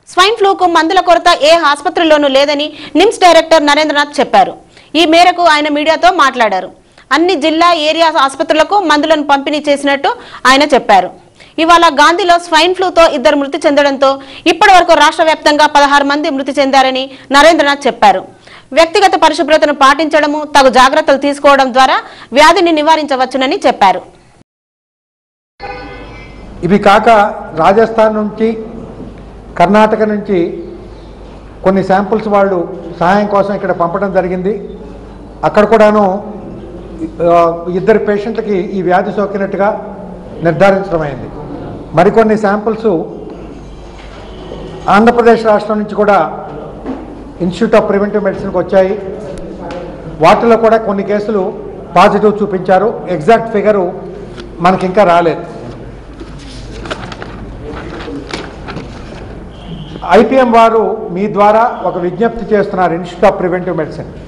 swine ఫ్లూకు మందుల కొరత ఏ ఆసుపత్రిలోనూ లేదని నిమ్స్ డైరెక్టర్ నరేంద్రనాథ్ చెప్పారు ఈ మేరకు ఆయన మీడియాతో మాట్లాడారు అన్ని జిల్లా ఏరియా ఆసుపత్రులకు మందులను పంపిణీ చేసినట్టు ఆయన చెప్పారు ఇవాళ గాంధీలో స్వైన్ ఫ్లూతో ఇద్దరు మృతి చెందడంతో ఇప్పటి వరకు రాష్ట్ర వ్యాప్తంగా పదహారు మంది మృతి చెందారని నరేంద్రనాథ్ చెప్పారు వ్యక్తిగత పరిశుభ్రతను పాటించడము తగు జాగ్రత్తలు తీసుకోవడం ద్వారా వ్యాధిని నివారించవచ్చునని చెప్పారు ఇవి కాక రాజస్థాన్ నుంచి కర్ణాటక నుంచి కొన్ని శాంపుల్స్ వాళ్ళు సహాయం కోసం ఇక్కడ పంపడం జరిగింది అక్కడ కూడాను ఆ, ఇద్దరు పేషెంట్లకి ఈ వ్యాధి సోకినట్టుగా నిర్ధారించడమైంది మరికొన్ని శాంపుల్స్ ఆంధ్రప్రదేశ్ రాష్ట్రం నుంచి కూడా ఇన్స్టిట్యూట్ ఆఫ్ ప్రివెంటివ్ మెడిసిన్కి వచ్చాయి వాటిలో కూడా కొన్ని కేసులు పాజిటివ్ చూపించారు ఎగ్జాక్ట్ ఫిగరు మనకి ఇంకా రాలేదు ఐపీఎం వారు మీ ద్వారా ఒక విజ్ఞప్తి చేస్తున్నారు ఇన్స్టిట్యూట్ ఆఫ్ ప్రివెంటివ్ మెడిసిన్